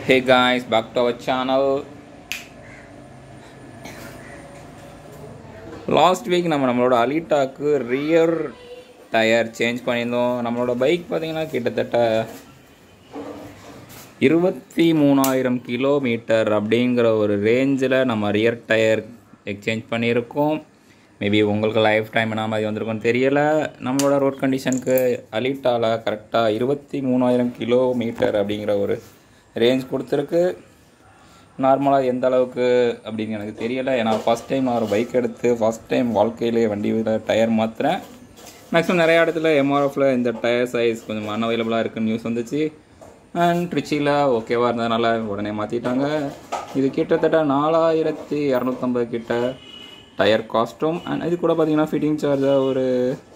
Hey guys, back to our channel. Last week நம்ம நம்மளோட அலிட்டாக்கு rear tyre change பண்ணியிருந்தோம் நம்மளோட பைக் பார்த்தீங்கன்னா கிட்டத்தட்ட இருபத்தி மூணாயிரம் கிலோமீட்டர் அப்படிங்கிற ஒரு ரேஞ்சில் நம்ம ரியர் டயர் எக்ஸ்சேஞ்ச் பண்ணியிருக்கோம் மேபி உங்களுக்கு லைஃப் டைம் என்ன மாதிரி வந்திருக்கும்னு தெரியலை நம்மளோட ரோட் கண்டிஷனுக்கு அலிட்டாவில் கரெக்டாக இருபத்தி மூணாயிரம் கிலோமீட்டர் அப்படிங்கிற ஒரு ரேஞ்ச் கொடுத்துருக்கு நார்மலாக எந்த அளவுக்கு அப்படின்னு எனக்கு தெரியலை ஏன்னா ஃபஸ்ட் டைம் நான் ஒரு பைக் எடுத்து ஃபஸ்ட் டைம் வாழ்க்கையிலே வண்டியில் டயர் மாற்றுறேன் மேக்ஸிமம் நிறையா இடத்துல எம்ஆர்எஃப்ல இந்த டயர் சைஸ் கொஞ்சம் அன்அவைலபிளாக இருக்குன்னு நியூஸ் வந்துச்சு அண்ட் ட்ரிச்சியில் ஓகேவாக இருந்ததுனால உடனே மாற்றிட்டாங்க இது கிட்டத்தட்ட நாலாயிரத்தி இரநூத்தம்பது கிட்ட டயர் காஸ்ட்டும் அண்ட் இது கூட பார்த்தீங்கன்னா ஃபிட்டிங் சார்ஜாக ஒரு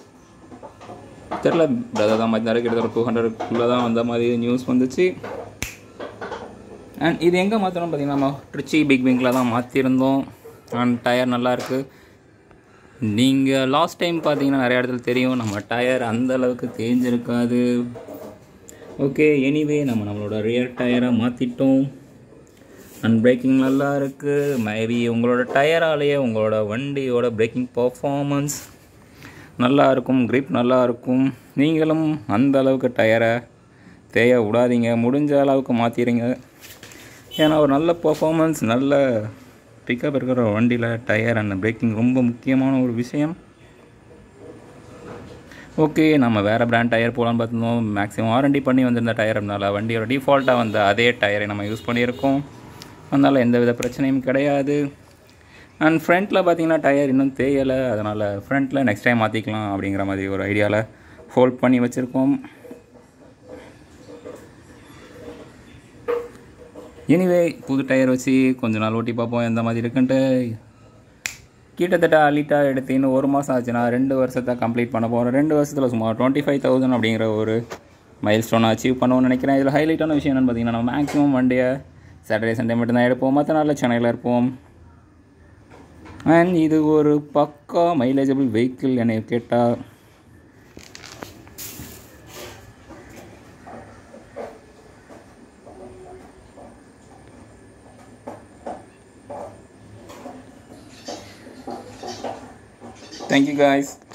தெரில பிரதர் தான் மாதிரி கிட்டத்தட்ட டூ ஹண்ட்ரட்குள்ளே தான் வந்த மாதிரி நியூஸ் வந்துச்சு அண்ட் இது எங்கே மாற்றணும் பார்த்தீங்கன்னா நம்ம ட்ரிச்சி பிக் விங்கில் தான் மாற்றிருந்தோம் அண்ட் டயர் நல்லாயிருக்கு நீங்கள் லாஸ்ட் டைம் பார்த்தீங்கன்னா நிறைய இடத்துல தெரியும் நம்ம டயர் அந்த அளவுக்கு தேஞ்சிருக்காது ஓகே எனிவே நம்ம நம்மளோட ரியர் டயரை மாற்றிட்டோம் அண்ட் பிரேக்கிங் நல்லா இருக்குது மேபி உங்களோட டயராலேயே உங்களோட வண்டியோட பிரேக்கிங் பர்ஃபார்மன்ஸ் நல்லா இருக்கும் grip நல்லா இருக்கும் நீங்களும் அந்த அளவுக்கு டயரை தேய விடாதீங்க முடிஞ்ச அளவுக்கு மாற்றிடுங்க ஏன்னா ஒரு நல்ல பர்ஃபார்மன்ஸ் நல்ல பிக்கப் இருக்கிற ஒரு வண்டியில் டயர் அண்ட் பிரேக்கிங் ரொம்ப முக்கியமான ஒரு விஷயம் ஓகே நம்ம வேறு பிராண்ட் டயர் போகலான்னு பார்த்துருந்தோம் மேக்ஸிமம் வாரண்டி பண்ணி வந்திருந்த டயர்னால வண்டியோட டிஃபால்ட்டாக வந்த அதே டயரை நம்ம யூஸ் பண்ணியிருக்கோம் அதனால் எந்த வித பிரச்சனையும் கிடையாது அண்ட் ஃப்ரண்ட்டில் பார்த்தீங்கன்னா டயர் இன்னும் தேயலை அதனால் ஃப்ரண்ட்டில் நெக்ஸ்ட் டைம் மாற்றிக்கலாம் அப்படிங்கிற மாதிரி ஒரு ஐடியாவில் ஹோல்ட் பண்ணி வச்சுருக்கோம் எனிவே புது டயர் வச்சு கொஞ்ச நாள் ஓட்டி பார்ப்போம் எந்த மாதிரி இருக்குன்ட்டு கிட்டத்தட்ட அலிட்டா எடுத்து இன்னும் ஒரு மாதம் ஆச்சுன்னா ரெண்டு வருஷத்தை கம்ப்ளீட் பண்ண போகிறோம் ரெண்டு வருஷத்தில் சுமார் டுவெண்ட்டி ஃபைவ் தௌசண்ட் அப்படிங்கிற ஒரு மைல் ஸ்டோனை அச்சீவ் பண்ணுவோம்னு நினைக்கிறேன் இதில் ஹைலைட்டான விஷயம் என்னென்னு பார்த்தீங்கன்னா நம்ம மேக்ஸிமம் வண்டியை சாட்டர்டே சண்டே மட்டும்தான் எடுப்போம் மற்ற நாளில் சென்னையில் இருப்போம் அண்ட் இது ஒரு பக்கா மைலேஜபிள் வெஹிக்கிள் என்னை கேட்டால் தேங்க்யூ காய்ஸ்